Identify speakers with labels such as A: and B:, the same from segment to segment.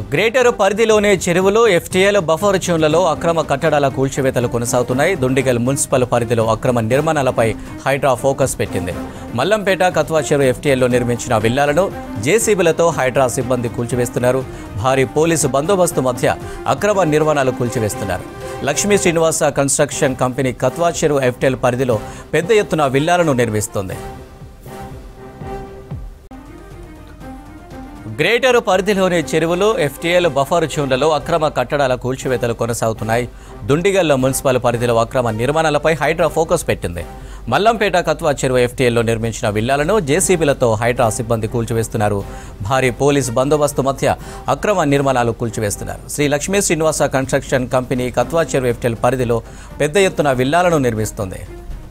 A: greater పరిధిలోని చెరువులు FTL buffer జోన్లలో అక్రమ కట్టడాల కూల్చివేతలు కొనసాగుతున్నాయి దుండిగల్ మున్సిపల్ పరిధిలో అక్రమ నిర్మాణాలపై హైడ్రా ఫోకస్ పెట్టింది మల్లంపేట కత్వా చెరువు ఎఫ్టీఎల్లో నిర్మించిన విల్లాలను జేసీబీలతో హైడ్రా సిబ్బంది కూల్చివేస్తున్నారు భారీ పోలీసు బందోబస్తు మధ్య అక్రమ నిర్మాణాలు కూల్చివేస్తున్నారు లక్ష్మీ శ్రీనివాస కన్స్ట్రక్షన్ కంపెనీ కత్వా చెరువు ఎఫ్టీఎల్ పరిధిలో పెద్ద ఎత్తున విల్లాలను నిర్మిస్తోంది గ్రేటర్ పరిధిలోని చెరువులు ఎఫ్టీఎల్ బఫర్ జోన్లలో అక్రమ కట్టడాల కూల్చివేతలు కొనసాగుతున్నాయి దుండిగల్ల మున్సిపల్ పరిధిలో అక్రమ నిర్మాణాలపై హైడ్రా ఫోకస్ పెట్టింది మల్లంపేట కత్వా చెరువు ఎఫ్టీఎల్లో నిర్మించిన విల్లాలను జేసీబీలతో హైడ్రా సిబ్బంది కూల్చివేస్తున్నారు భారీ పోలీస్ బందోబస్తు మధ్య అక్రమ నిర్మాణాలు కూల్చివేస్తున్నారు శ్రీ లక్ష్మీ శ్రీనివాస కన్స్ట్రక్షన్ కంపెనీ కత్వా చెరువు ఎఫ్టీఎల్ పరిధిలో పెద్ద ఎత్తున విల్లాలను నిర్మిస్తోంది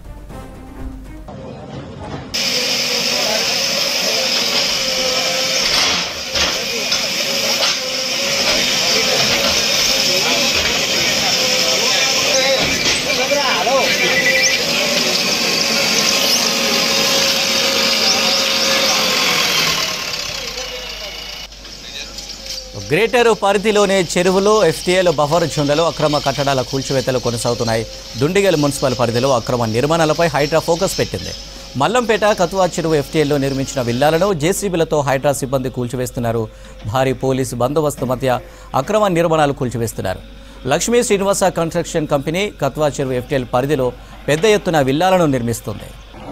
A: గ్రేటర్ పరిధిలోని చెరువులు ఎఫ్టీఎల్ బఫర్ జోన్లలో అక్రమ కట్టడాల కూల్చివేతలు కొనసాగుతున్నాయి దుండిగల్ మున్సిపల్ పరిధిలో అక్రమ నిర్మాణాలపై హైడ్రా ఫోకస్ పెట్టింది మల్లంపేట కతువా చెరువు ఎఫ్టీఎల్లో నిర్మించిన విల్లాలను జేసీబీలతో హైడ్రా సిబ్బంది కూల్చివేస్తున్నారు భారీ పోలీసు బందోబస్తు మధ్య అక్రమ నిర్మాణాలు కూల్చివేస్తున్నారు లక్ష్మీ శ్రీనివాస కన్స్ట్రక్షన్ కంపెనీ కత్వా చెరువు ఎఫ్టీఎల్ పరిధిలో పెద్ద ఎత్తున విల్లాలను నిర్మిస్తుంది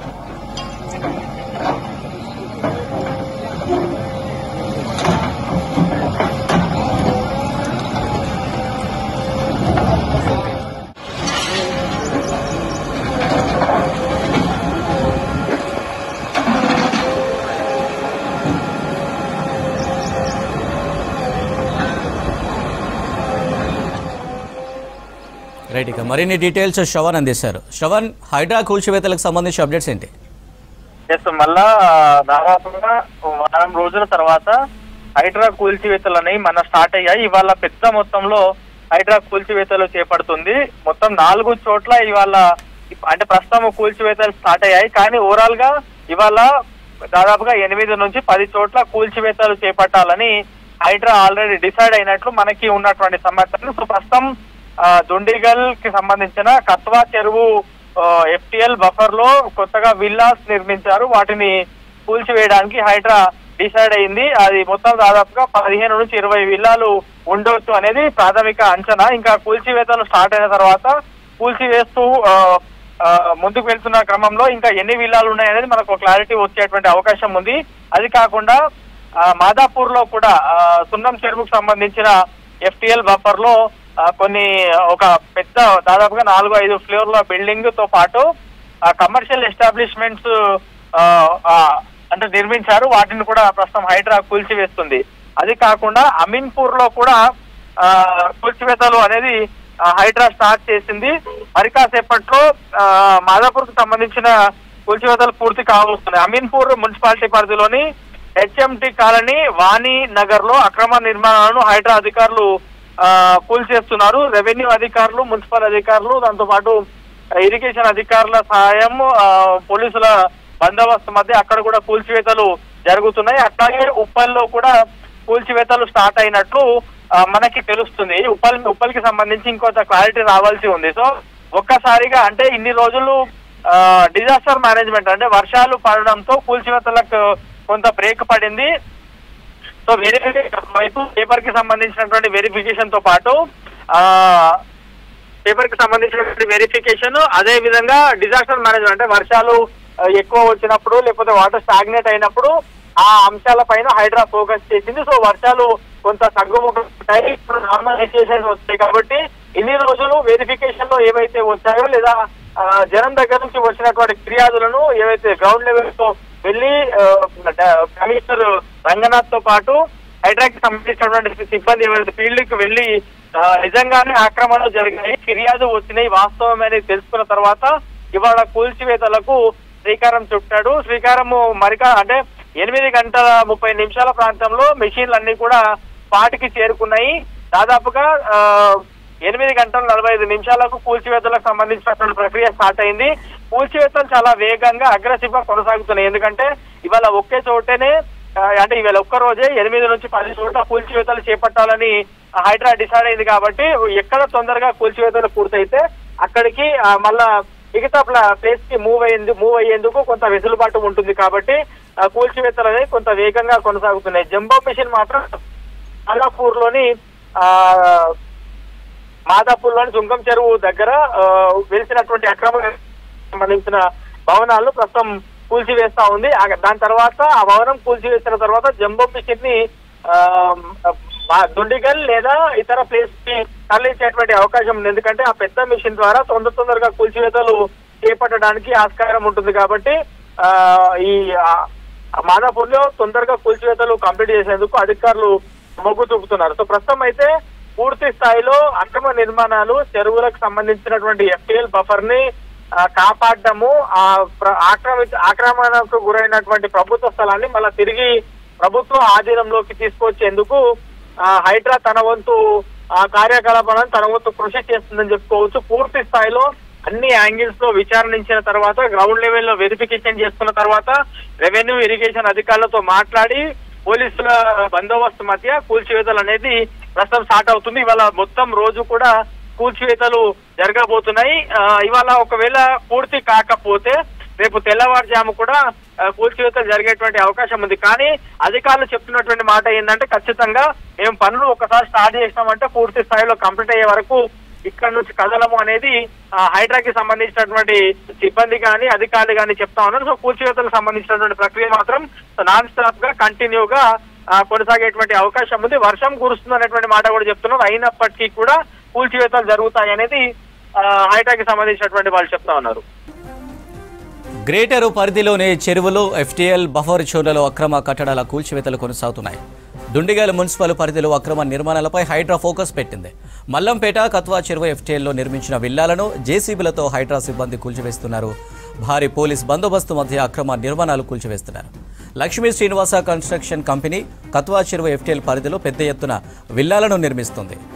A: రైట్ ఇక మరిన్ని డీటెయిల్స్ శ్రవణ్ అందిస్తారు శ్రవణ్ హైడ్రా కూల్చివేతలకు సంబంధించి అప్డేట్స్ ఏంటి
B: ఎస్ మళ్ళా దాదాపుగా వారం రోజుల తర్వాత హైడ్రా కూల్చివేతలు అనేవి మన స్టార్ట్ అయ్యాయి ఇవాళ పెద్ద మొత్తంలో హైడ్రా కూల్చివేతలు చేపడుతుంది మొత్తం నాలుగు చోట్ల ఇవాళ అంటే ప్రస్తుతం కూల్చివేతలు స్టార్ట్ అయ్యాయి కానీ ఓవరాల్ గా ఇవాళ దాదాపుగా ఎనిమిది నుంచి పది చోట్ల కూల్చివేతలు చేపట్టాలని హైడ్రా ఆల్రెడీ డిసైడ్ అయినట్లు మనకి ఉన్నటువంటి సమాచారం సో ప్రస్తుతం ఆ, దుండిగల్ కి సంబంధించిన కత్వా చెరువు ఎఫ్టిఎల్ బఫర్ లో కొత్తగా విల్లాస్ నిర్మించారు వాటిని కూల్చివేయడానికి హైడ్రా డిసైడ్ అయింది అది మొత్తం దాదాపుగా పదిహేను నుంచి ఇరవై విల్లాలు ఉండొచ్చు అనేది ప్రాథమిక అంచనా ఇంకా కూల్చివేతలు స్టార్ట్ అయిన తర్వాత కూల్చివేస్తూ ఆ, ఆ, ముందుకు వెళ్తున్న క్రమంలో ఇంకా ఎన్ని విల్లాలు ఉన్నాయనేది మనకు క్లారిటీ వచ్చేటువంటి అవకాశం ఉంది అది కాకుండా ఆ, మాదాపూర్ లో కూడా ఆ, సున్నం చెరువుకు సంబంధించిన ఎఫ్టిఎల్ బఫర్ లో ఆ, కొన్ని ఒక పెద్ద దాదాపుగా నాలుగు ఐదు ఫ్లోర్ల బిల్డింగ్ తో పాటు కమర్షియల్ ఎస్టాబ్లిష్మెంట్స్ అంటే నిర్మించారు వాటిని కూడా ప్రస్తుతం హైడ్రా కూల్చివేస్తుంది అది కాకుండా అమీన్పూర్ లో కూడా ఆ, కూల్చివేతలు అనేది ఆ, హైడ్రా స్టార్ట్ చేసింది మరి కాసేపట్లో ఆ, మాదాపూర్ కు సంబంధించిన కూల్చివేతలు పూర్తి కావస్తున్నాయి అమీన్పూర్ మున్సిపాలిటీ పరిధిలోని హెచ్ఎంటి కాలనీ వాణి నగర్ లో అక్రమ నిర్మాణాలను హైడ్రా అధికారులు ఆ, కూల్చేస్తున్నారు రెవెన్యూ అధికారులు మున్సిపల్ అధికారులు దాంతో పాటు ఇరిగేషన్ అధికారుల సహాయం ఆ, పోలీసుల బందోబస్తు మధ్య అక్కడ కూడా కూల్చివేతలు జరుగుతున్నాయి అట్లాగే ఉప్పల్లో కూడా కూల్చివేతలు స్టార్ట్ అయినట్లు ఆ, మనకి తెలుస్తుంది ఉప్పల్ ఉప్పల్కి సంబంధించి ఇంకొంత క్లారిటీ రావాల్సి ఉంది సో ఒక్కసారిగా అంటే ఇన్ని రోజులు డిజాస్టర్ మేనేజ్మెంట్ అంటే వర్షాలు పడడంతో కూల్చివేతలకు కొంత బ్రేక్ పడింది సో వెరిఫికేషన్ వైపు పేపర్ కి సంబంధించినటువంటి వెరిఫికేషన్ తో పాటు ఆ పేపర్ కి సంబంధించినటువంటి వెరిఫికేషన్ అదే విధంగా డిజాస్టర్ మేనేజ్మెంట్ అంటే వర్షాలు ఆ, ఎక్కువ వచ్చినప్పుడు లేకపోతే వాటర్ స్టాగ్నేట్ అయినప్పుడు ఆ అంశాల పైన హైడ్రా ఫోకస్ చేసింది సో వర్షాలు కొంత తగ్గుముఖాయి ఇప్పుడు నార్మలైజేషన్ వచ్చాయి కాబట్టి ఇన్ని రోజులు వెరిఫికేషన్ లో ఏవైతే వచ్చాయో లేదా ఆ, జనం దగ్గర నుంచి వచ్చినటువంటి ఫిర్యాదులను ఏవైతే గ్రౌండ్ లెవెల్ తో వెళ్ళి ఆ, డ- కమిషనర్ రంగనాథ్ తో పాటు హైడ్రాకి సంబంధించినటువంటి సిబ్బంది ఎవరైతే ఫీల్డ్ కి వెళ్ళి ఆ, నిజంగానే ఆక్రమణలు జరిగాయి ఫిర్యాదు వచ్చినాయి వాస్తవం అనేది తెలుసుకున్న తర్వాత ఇవాళ కూల్చివేతలకు శ్రీకారం చుట్టాడు శ్రీకారము మరికా అంటే ఎనిమిది గంటల ముప్పై నిమిషాల ప్రాంతంలో మెషిన్లు అన్ని కూడా పాటికి చేరుకున్నాయి దాదాపుగా ఆ, ఎనిమిది గంటల నలభై ఐదు నిమిషాలకు కూల్చివేతలకు సంబంధించినటువంటి ప్రక్రియ స్టార్ట్ అయింది కూల్చివేతలు చాలా వేగంగా అగ్రెసివ్ గా కొనసాగుతున్నాయి ఎందుకంటే ఇవాళ ఒకే చోటనే ఆ, అంటే ఇవాళ ఒక్క రోజే ఎనిమిది నుంచి పది చోట్ల కూల్చివేతలు చేపట్టాలని హైడ్రా డిసైడ్ అయింది కాబట్టి ఎక్కడ తొందరగా కూల్చివేతలు పూర్తయితే అక్కడికి ఆ, మళ్ళా మిగతా ప్లేస్ కి మూవ్ అయ్యేందు మూవ్ అయ్యేందుకు కొంత వెసులుబాటు ఉంటుంది కాబట్టి ఆ, కూల్చివేతలు అనేవి కొంత వేగంగా కొనసాగుతున్నాయి జంబో మిషన్ మాత్రం అల్లాపూర్ లోని ఆ మాదాపూర్లోని సుంకం చెరువు దగ్గర ఆ, వెలిసినటువంటి అక్రమ సంబంధించిన భవనాలను ప్రస్తుతం కూల్చివేస్తా ఉంది ఆ- దాని తర్వాత ఆ భవనం కూల్చివేసిన తర్వాత జంబో మిషన్ ని ఆ, ఆ, దుండిగల్ లేదా ఇతర ప్లేస్ కి తరలించేటువంటి అవకాశం ఉంది ఎందుకంటే ఆ పెద్ద మిషన్ ద్వారా తొందర తొందరగా కూల్చివేతలు చేపట్టడానికి ఆస్కారం ఉంటుంది కాబట్టి ఆ, ఈ ఆ, మాదాపూర్ లో తొందరగా కూల్చివేతలు కంప్లీట్ చేసేందుకు అధికారులు మొగ్గు చూపుతున్నారు సో ప్రస్తుతం అయితే పూర్తి స్థాయిలో అక్రమ నిర్మాణాలు చెరువులకు సంబంధించినటువంటి ఎఫ్టీఎల్ బఫర్ ని ఆ, కాపాడడము ఆ ప్ర- ఆక్రమిత ఆక్రమణకు గురైనటువంటి ప్రభుత్వ స్థలాన్ని మళ్ళా తిరిగి ప్రభుత్వ ఆధీనంలోకి తీసుకొచ్చేందుకు ఆ, హైడ్రా తన వంతు ఆ కార్యకలాపాలను తన వంతు కృషి చేస్తుందని చెప్పుకోవచ్చు పూర్తి స్థాయిలో అన్ని యాంగిల్స్ లో విచారణించిన తర్వాత గ్రౌండ్ లెవెల్లో వెరిఫికేషన్ చేసుకున్న తర్వాత రెవెన్యూ ఇరిగేషన్ అధికారులతో మాట్లాడి పోలీసుల బందోబస్తు మధ్య కూల్చివేతలు అనేది ప్రస్తుతం స్టార్ట్ అవుతుంది ఇవాళ మొత్తం రోజు కూడా కూల్చివేతలు జరగబోతున్నాయి ఆ, ఇవాళ ఒకవేళ పూర్తి కాకపోతే రేపు తెల్లవారుజాము కూడా ఆ, కూల్చివేతలు జరిగేటువంటి అవకాశం ఉంది కానీ అధికారులు చెప్తున్నటువంటి మాట ఏంటంటే ఖచ్చితంగా మేము పనులు ఒకసారి స్టార్ట్ చేసినామంటే పూర్తి స్థాయిలో కంప్లీట్ అయ్యే వరకు ఇక్కడ నుంచి కదలము అనేది ఆ, హైడ్రాకి సంబంధించినటువంటి సిబ్బంది కానీ అధికారులు కానీ చెప్తా ఉన్నారు సో కూల్చివేతలకు సంబంధించినటువంటి ప్రక్రియ మాత్రం నాన్ స్టాప్ గా కంటిన్యూగా ఆ, కొనసాగేటువంటి అవకాశం ఉంది వర్షం కురుస్తుంది అనేటువంటి మాట కూడా చెప్తున్నారు అయినప్పటికీ కూడా కూల్చివేతలు జరుగుతాయి అనేది ఆ, హైడ్రాకి సంబంధించినటువంటి వాళ్ళు చెప్తా ఉన్నారు
A: గ్రేటరు పరిధిలోని చెరువులు ఎఫ్టీఎల్ బఫర్ జోన్లలో అక్రమ కట్టడాల కూల్చివేతలు కొనసాగుతున్నాయి దుండిగల్ మున్సిపల్ పరిధిలో అక్రమ నిర్మాణాలపై హైడ్రా ఫోకస్ పెట్టింది మల్లంపేట కత్వా చెరువు ఎఫ్టీఎల్లో నిర్మించిన విల్లాలను జేసీబీలతో హైడ్రా సిబ్బంది కూల్చివేస్తున్నారు భారీ పోలీస్ బందోబస్తు మధ్య అక్రమ నిర్మాణాలు కూల్చివేస్తున్నారు లక్ష్మీ శ్రీనివాస కన్స్ట్రక్షన్ కంపెనీ కత్వా చెరువు ఎఫ్టీఎల్ పరిధిలో పెద్ద ఎత్తున విల్లాలను నిర్మిస్తుంది